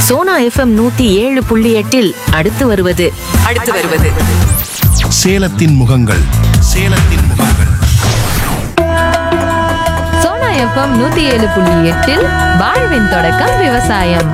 Sona FM நூத்தி ஏழு புள்ளி எட்டில் அடுத்து வருவது அடுத்து வருவது சேலத்தின் முகங்கள் சேலத்தின் முகங்கள் சோனா எஃப்எம் நூத்தி ஏழு புள்ளி எட்டில் வாழ்வின் தொடக்கம் விவசாயம்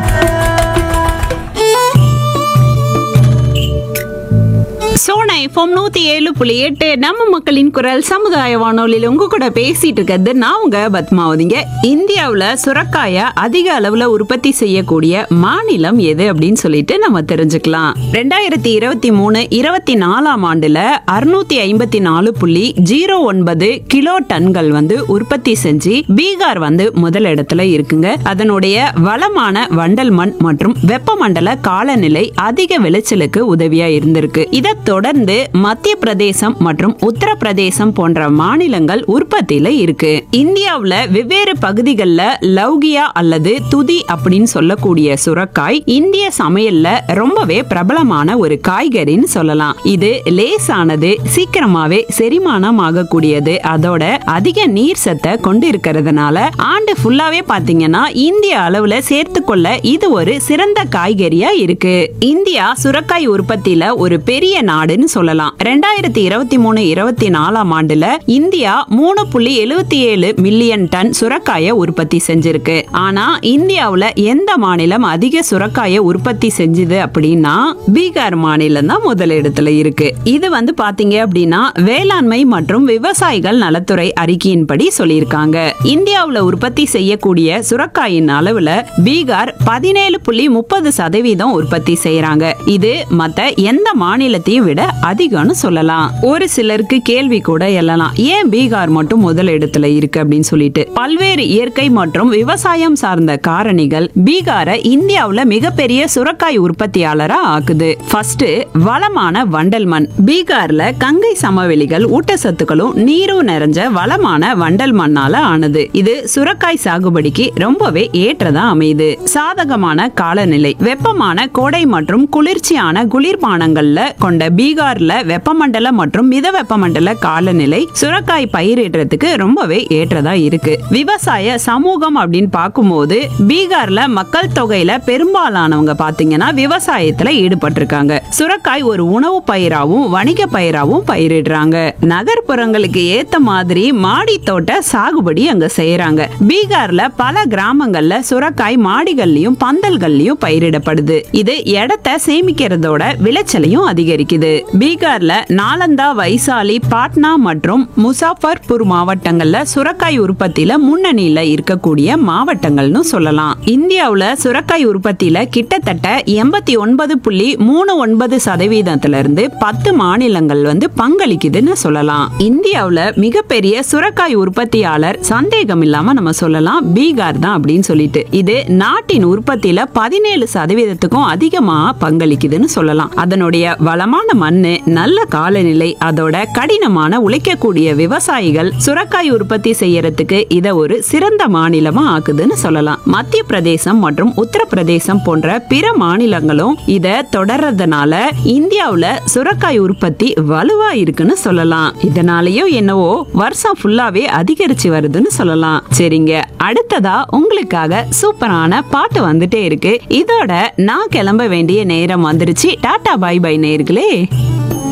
சோனா எஃப்எம் நூத்தி ஏழு புள்ளி எட்டு நம்ம மக்களின் குரல் சமுதாய வானொலியில் உங்க கூட பேசிட்டு இருக்கிறது நான் உங்க பத்மாவதிங்க இந்தியாவுல சுரக்காய அதிக அளவுல உற்பத்தி செய்யக்கூடிய மாநிலம் எது அப்படின்னு சொல்லிட்டு நம்ம தெரிஞ்சுக்கலாம் ரெண்டாயிரத்தி இருபத்தி மூணு இருபத்தி நாலாம் ஆண்டுல அறுநூத்தி ஐம்பத்தி நாலு புள்ளி ஜீரோ ஒன்பது கிலோ டன்கள் வந்து உற்பத்தி செஞ்சு பீகார் வந்து முதல் இடத்துல இருக்குங்க அதனுடைய வளமான வண்டல் மண் மற்றும் வெப்பமண்டல காலநிலை அதிக விளைச்சலுக்கு உதவியா இருந்திருக்கு இதை தொடர்ந்து மத்திய பிரதேசம் மற்றும் உத்தரப்பிரதேசம் போன்ற மாநிலங்கள் உற்பத்தியில இருக்கு இந்தியாவுல வெவ்வேறு பகுதிகளில் லௌகியா அல்லது துதி அப்படின்னு சொல்லக்கூடிய சுரக்காய் இந்திய சமையல்ல ரொம்பவே பிரபலமான ஒரு காய்கறின்னு சொல்லலாம் இது லேசானது சீக்கிரமாவே செரிமானம் ஆகக்கூடியது அதோட அதிக நீர் சத்தை கொண்டு இருக்கிறதுனால ஆண்டு ஃபுல்லாவே பாத்தீங்கன்னா இந்திய அளவுல சேர்த்துக்கொள்ள இது ஒரு சிறந்த காய்கறியா இருக்கு இந்தியா சுரக்காய் உற்பத்தியில ஒரு பெரிய நாடுன்னு சொல்லலாம் ரெண்டாயிரத்தி இருபத்தி மூணு இருபத்தி நாலாம் ஆண்டுல இந்தியா மூணு புள்ளி எழுபத்தி ஏழு மில்லியன் டன் சுரக்காயை உற்பத்தி செஞ்சிருக்கு ஆனா இந்தியாவுல எந்த மாநிலம் அதிக சுரக்காயை உற்பத்தி செஞ்சுது அப்படின்னா பீகார் மாநிலம் தான் முதலிடத்துல இருக்கு இது வந்து பாத்தீங்க அப்படின்னா வேளாண்மை மற்றும் விவசாயிகள் நலத்துறை அறிக்கையின்படி சொல்லியிருக்காங்க இந்தியாவுல உற்பத்தி செய்யக்கூடிய சுரக்காயின் அளவுல பீகார் பதினேழு புள்ளி முப்பது சதவீதம் உற்பத்தி செய்யறாங்க இது மத்த எந்த மாநிலத்தையும் விட அதிகம்னு சொல்லலாம் ஒரு சிலருக்கு கேள்வி கூட எழலாம் ஏன் பீகார் மட்டும் முதல் இடத்துல இருக்கு அப்படின்னு சொல்லிட்டு பல்வேறு இயற்கை மற்றும் விவசாயம் சார்ந்த காரணிகள் பீகாரை இந்தியாவுல மிகப்பெரிய சுரக்காய் உற்பத்தியாளரா ஆக்குது ஃபர்ஸ்ட் வளமான வண்டல் மண் பீகார்ல கங்கை சமவெளிகள் ஊட்டச்சத்துக்களும் நீரும் நிறைஞ்ச வளமான வண்டல் மண்ணால ஆனது இது சுரக்காய் சாகுபடிக்கு ரொம்பவே ஏற்றதா அமையுது சாதகமான காலநிலை வெப்பமான கோடை மற்றும் குளிர்ச்சியான குளிர்பானங்கள்ல கொண்ட பீகார்ல வெப்பமண்டல மற்றும் மித வெப்பமண்டல காலநிலை சுரக்காய் பயிரிடுறதுக்கு ரொம்பவே ஏற்றதா இருக்கு விவசாய சமூகம் அப்படின்னு பார்க்கும்போது பீகார்ல மக்கள் தொகையில பெரும்பாலானவங்க பாத்தீங்கன்னா விவசாயத்துல ஈடுபட்டிருக்காங்க சுரக்காய் ஒரு உணவு பயிராவும் வணிக பயிராவும் பயிரிடுறாங்க நகர்ப்புறங்களுக்கு ஏத்த மாதிரி மாடி தோட்ட சாகுபடி அங்க செய்யறாங்க பீகார்ல பல கிராமங்கள்ல சுரக்காய் மாடிகள்லயும் பந்தல்கள்லயும் பயிரிடப்படுது இது இடத்தை சேமிக்கிறதோட விளைச்சலையும் அதிகரிக்குது பீகார்ல நாலந்தா வைசாலி பாட்னா மற்றும் முசாஃபர்பூர் மாவட்டங்கள்ல சுரக்காய் உற்பத்தியில முன்னணியில இருக்கக்கூடிய மாவட்டங்கள்னு சொல்லலாம் இந்தியாவுல சுரக்காய் உற்பத்தியில கிட்டத்தட்ட எண்பத்தி ஒன்பது புள்ளி மூணு ஒன்பது சதவீதத்துல இருந்து பத்து மாநிலங்கள் வந்து பங்களிக்குதுன்னு சொல்லலாம் இந்தியாவுல மிகப்பெரிய சுரக்காய் உற்பத்தியாளர் சந்தேகம் இல்லாம நம்ம சொல்லலாம் பீகார் தான் அப்படின்னு சொல்லிட்டு இது நாட்டின் உற்பத்தியில பதினேழு சதவீதத்துக்கும் அதிகமா பங்களிக்குதுன்னு சொல்லலாம் அதனுடைய வளமான மண்ணு நல்ல காலநிலை அதோட கடினமான உழைக்கக்கூடிய விவசாயிகள் சுரக்காய் உற்பத்தி செய்யறதுக்கு இத ஒரு சிறந்த மாநிலமா ஆக்குதுன்னு சொல்லலாம் மத்திய பிரதேசம் மற்றும் உத்தரப்பிரதேசம் போன்ற பிற மாநிலங்களும் இத தொடர்றதுனால இந்தியாவுல சுரக்காய் உற்பத்தி வலுவா இருக்குன்னு சொல்லலாம் இதனாலயோ என்னவோ வருஷம் ஃபுல்லாவே அதிகரிச்சு வருதுன்னு சொல்லலாம் சரிங்க அடுத்ததா உங்களுக்காக சூப்பரான பாட்டு வந்துட்டே இருக்கு இதோட நான் கிளம்ப வேண்டிய நேரம் வந்துருச்சு டாடா பை பை நேர்களே